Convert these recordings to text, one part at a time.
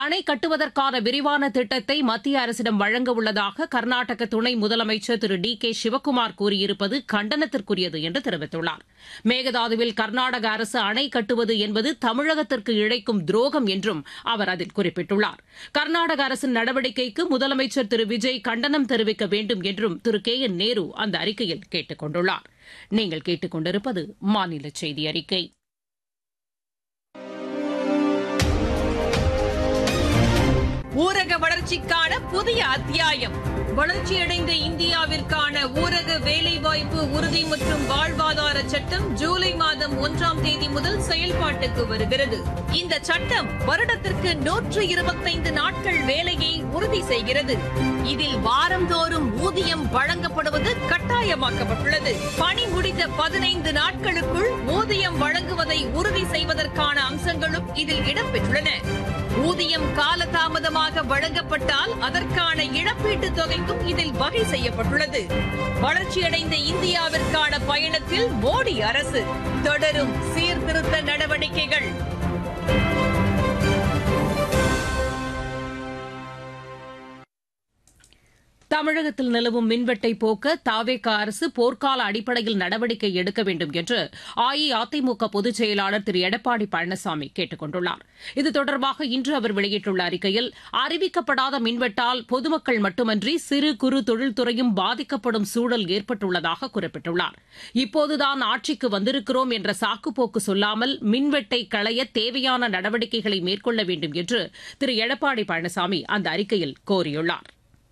அணை கட்டுவதற்கான விரிவான திட்டத்தை மத்திய அரசிடம் வழங்க உள்ளதாக கர்நாடக துணை முதலமைச்சர் திரு டி கே சிவக்குமார் கூறியிருப்பது கண்டனத்திற்குரியது என்று தெரிவித்துள்ளார் மேகதாதுவில் கர்நாடக அரசு அணை கட்டுவது என்பது தமிழகத்திற்கு இழைக்கும் துரோகம் என்றும் அவர் அதில் குறிப்பிட்டுள்ளார் கர்நாடக அரசின் நடவடிக்கைக்கு முதலமைச்சர் திரு விஜய் கண்டனம் தெரிவிக்க வேண்டும் என்றும் திரு கே என் நேரு அந்த அறிக்கையில் கேட்டுக் கொண்டுள்ளார் நீங்கள் கேட்டுக் கொண்டிருப்பது மாநில செய்தி அறிக்கை ஊரக வளர்ச்சிக்கான புதிய அத்தியாயம் வளர்ச்சியடைந்த இந்தியாவிற்கான ஊரக வேலைவாய்ப்பு உறுதி மற்றும் வாழ்வாதார சட்டம் ஜூலை மாதம் ஒன்றாம் தேதி முதல் செயல்பாட்டுக்கு வருகிறது இந்த சட்டம் வருடத்திற்கு நூற்று இருபத்தைந்து நாட்கள் வேலையை உறுதி செய்கிறது இதில் வாரந்தோறும் ஊதியம் வழங்கப்படுவது கட்டாயமாக்கப்பட்டுள்ளது பணி முடிந்த பதினைந்து நாட்களுக்குள் ஊதியம் வழங்குவதை உறுதி செய்வதற்கான அம்சங்களும் இதில் இடம்பெற்றுள்ளன ஊதியம் காலதாமதமாக வழங்கப்பட்டால் அதற்கான இழப்பீட்டுத் தொகைக்கும் இதில் வகை செய்யப்பட்டுள்ளது வளர்ச்சியடைந்த இந்தியாவிற்கான பயணத்தில் மோடி அரசு தொடரும் சீர்திருத்த நடவடிக்கைகள் தமிழகத்தில் நிலவும் மின்வெட்டை போக்க தாவேக அரசு போர்க்கால அடிப்படையில் நடவடிக்கை எடுக்க வேண்டும் என்று அஇஅதிமுக பொதுச் செயலாளர் திரு எடப்பாடி பழனிசாமி கேட்டுக் கொண்டுள்ளார் இது தொடர்பாக இன்று அவர் வெளியிட்டுள்ள அறிக்கையில் அறிவிக்கப்படாத மின்வெட்டால் பொதுமக்கள் மட்டுமன்றி சிறு குறு தொழில்துறையும் பாதிக்கப்படும் சூழல் ஏற்பட்டுள்ளதாக குறிப்பிட்டுள்ளார் இப்போதுதான் ஆட்சிக்கு வந்திருக்கிறோம் என்ற சாக்குப்போக்கு சொல்லாமல் மின்வெட்டை களைய தேவையான நடவடிக்கைகளை மேற்கொள்ள வேண்டும் என்று திரு எடப்பாடி பழனிசாமி அந்த அறிக்கையில் கோரியுள்ளார்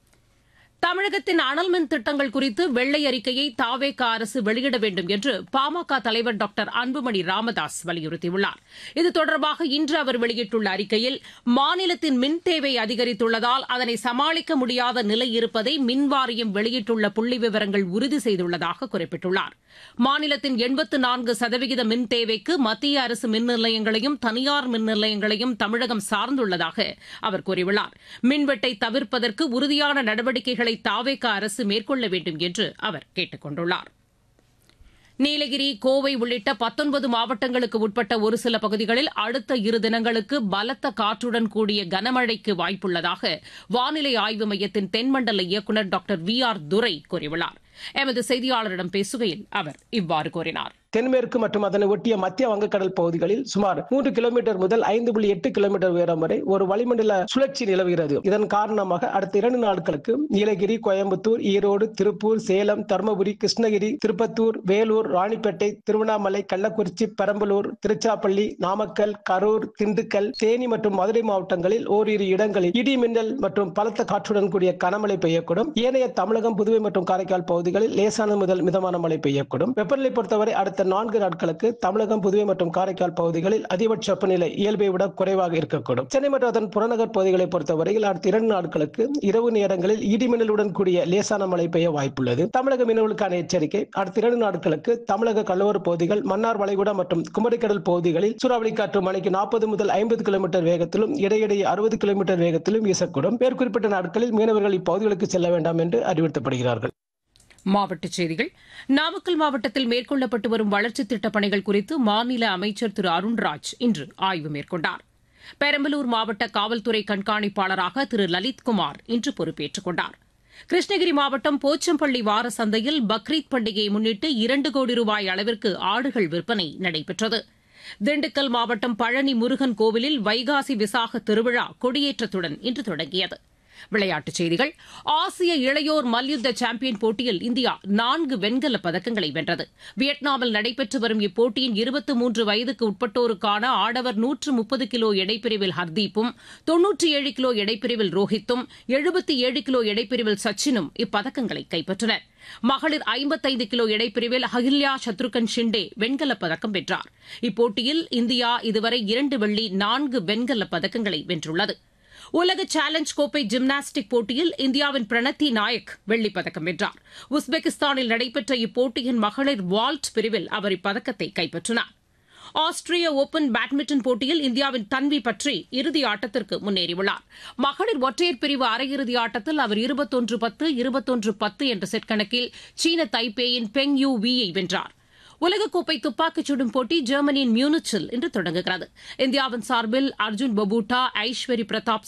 தமிழகத்தின் அனல் மின் திட்டங்கள் குறித்து வெள்ளை அறிக்கையை தாவேக அரசு வெளியிட வேண்டும் என்று பாமக தலைவர் டாக்டர் அன்புமணி ராமதாஸ் வலியுறுத்தியுள்ளார் இது தொடர்பாக இன்று அவர் வெளியிட்டுள்ள அறிக்கையில் மாநிலத்தின் மின் தேவை அதிகரித்துள்ளதால் அதனை சமாளிக்க முடியாத நிலை இருப்பதை மின் வாரியம் வெளியிட்டுள்ள புள்ளி விவரங்கள் உறுதி செய்துள்ளதாக குறிப்பிட்டுள்ளார் மாநிலத்தின் எண்பத்து நான்கு சதவிகித மின் தேவைக்கு மத்திய அரசு மின் நிலையங்களையும் தனியார் மின் நிலையங்களையும் தமிழகம் சார்ந்துள்ளதாக அவர் கூறியுள்ளார் மின்வெட்டை தவிர்ப்பதற்கு உறுதியான நடவடிக்கைகளை தாவேக அரசு மேற்கொள்ள வேண்டும் என்று அவர் கேட்டுக் கொண்டுள்ளார் நீலகிரி கோவை உள்ளிட்ட பத்தொன்பது மாவட்டங்களுக்கு உட்பட்ட ஒரு சில பகுதிகளில் அடுத்த இரு தினங்களுக்கு பலத்த காற்றுடன் கூடிய கனமழைக்கு வாய்ப்புள்ளதாக வானிலை ஆய்வு மையத்தின் தென்மண்டல இயக்குநர் டாக்டர் வி ஆர் துரை கூறியுள்ளார் எமது செய்தியாளரிடம் பேசுகையில் அவர் இவ்வாறு கூறினார் தென்மேற்கு மற்றும் அதனை ஒட்டிய மத்திய வங்கக்கடல் பகுதிகளில் சுமார் மூன்று கிலோமீட்டர் முதல் ஐந்து புள்ளி எட்டு கிலோமீட்டர் உயரம் வரை ஒரு வளிமண்டல சுழற்சி நிலவுகிறது இதன் காரணமாக அடுத்த இரண்டு நாட்களுக்கு நீலகிரி கோயம்புத்தூர் ஈரோடு திருப்பூர் சேலம் தருமபுரி கிருஷ்ணகிரி திருப்பத்தூர் வேலூர் ராணிப்பேட்டை திருவண்ணாமலை கள்ளக்குறிச்சி பெரம்பலூர் திருச்சாப்பள்ளி நாமக்கல் கரூர் திண்டுக்கல் தேனி மற்றும் மதுரை மாவட்டங்களில் ஓரிரு இடங்களில் இடி மின்னல் மற்றும் பலத்த காற்றுடன் கூடிய கனமழை பெய்யக்கூடும் ஏனைய தமிழகம் புதுவை மற்றும் காரைக்கால் பகுதிகளில் லேசானது முதல் மிதமான மழை பெய்யக்கூடும் வெப்பநிலை பொறுத்தவரை அடுத்த அடுத்த நான்கு நாட்களுக்கு தமிழகம் புதுவை மற்றும் காரைக்கால் பகுதிகளில் அதிகபட்ச வெப்பநிலை இயல்பை விட குறைவாக இருக்கக்கூடும் சென்னை மற்றும் அதன் புறநகர் பகுதிகளை பொறுத்தவரையில் அடுத்த இரண்டு நாட்களுக்கு இரவு நேரங்களில் இடிமின்னலுடன் கூடிய லேசான மழை பெய்ய வாய்ப்புள்ளது தமிழக மீனவர்களுக்கான எச்சரிக்கை அடுத்த இரண்டு நாட்களுக்கு தமிழக கடலோர பகுதிகள் மன்னார் வளைகுடா மற்றும் குமரிக்கடல் பகுதிகளில் சூறாவளி காற்று மணிக்கு நாற்பது முதல் ஐம்பது கிலோமீட்டர் வேகத்திலும் இடையிடையே அறுபது கிலோமீட்டர் வேகத்திலும் வீசக்கூடும் மேற்குறிப்பிட்ட நாட்களில் மீனவர்கள் இப்பகுதிகளுக்கு செல்ல வேண்டாம் என்று அறிவுறுத்தப்படுகிறார்கள் மாவட்டச் செய்திகள் நாமக்கல் மாவட்டத்தில் மேற்கொள்ளப்பட்டு வரும் வளர்ச்சித் திட்டப் பணிகள் குறித்து மாநில அமைச்சர் திரு அருண்ராஜ் இன்று ஆய்வு மேற்கொண்டார் பெரம்பலூர் மாவட்ட காவல்துறை கண்காணிப்பாளராக திரு லலித்குமார் இன்று பொறுப்பேற்றுக் கொண்டார் கிருஷ்ணகிரி மாவட்டம் போச்சம்பள்ளி வார சந்தையில் பக்ரீத் பண்டிகையை முன்னிட்டு இரண்டு கோடி ரூபாய் அளவிற்கு ஆடுகள் விற்பனை நடைபெற்றது திண்டுக்கல் மாவட்டம் பழனி முருகன் கோவிலில் வைகாசி விசாக திருவிழா கொடியேற்றத்துடன் இன்று தொடங்கியது விளையாட்டுச் செய்திகள் ஆசிய இளையோர் மல்யுத்த சாம்பியன் போட்டியில் இந்தியா நான்கு வெண்கலப் பதக்கங்களை வென்றது வியட்நாமில் நடைபெற்று வரும் இப்போட்டியின் இருபத்தி மூன்று வயதுக்கு உட்பட்டோருக்கான ஆடவர் நூற்று முப்பது கிலோ எடைப்பிரிவில் ஹர்தீப்பும் தொன்னூற்றி ஏழு கிலோ எடைப்பிரிவில் ரோஹித்தும் எழுபத்தி ஏழு கிலோ எடைப்பிரிவில் சச்சினும் இப்பதக்கங்களை கைப்பற்றினர் மகளிர் ஐம்பத்தைந்து கிலோ எடைப்பிரிவில் அகில்யா சத்ருகன் ஷிண்டே வெண்கலப் பதக்கம் வென்றார் இப்போட்டியில் இந்தியா இதுவரை இரண்டு வெள்ளி நான்கு வெண்கலப் பதக்கங்களை வென்றுள்ளது உலக சேலஞ்ச் கோப்பை ஜிம்னாஸ்டிக் போட்டியில் இந்தியாவின் பிரணத்தி நாயக் வெள்ளிப் பதக்கம் வென்றார் உஸ்பெகிஸ்தானில் நடைபெற்ற இப்போட்டியின் மகளிர் வால்ட் பிரிவில் அவர் இப்பதக்கத்தை கைப்பற்றினார் ஆஸ்திரிய ஓபன் பேட்மிண்டன் போட்டியில் இந்தியாவின் தன்வி பற்றி இறுதி ஆட்டத்திற்கு முன்னேறியுள்ளார் மகளிர் ஒற்றையர் பிரிவு அரையிறுதி ஆட்டத்தில் அவர் இருபத்தொன்று பத்து இருபத்தொன்று பத்து என்ற செட் கணக்கில் சீன தைப்பேயின் பெங் யூ வீயை வென்றார் உலகக்கோப்பை துப்பாக்கிச் சுடும் போட்டி ஜெர்மனியின் மியூனிச்சில் இன்று தொடங்குகிறது இந்தியாவின் சார்பில் அர்ஜுன் பபூட்டா ஐஸ்வரி பிரதாப்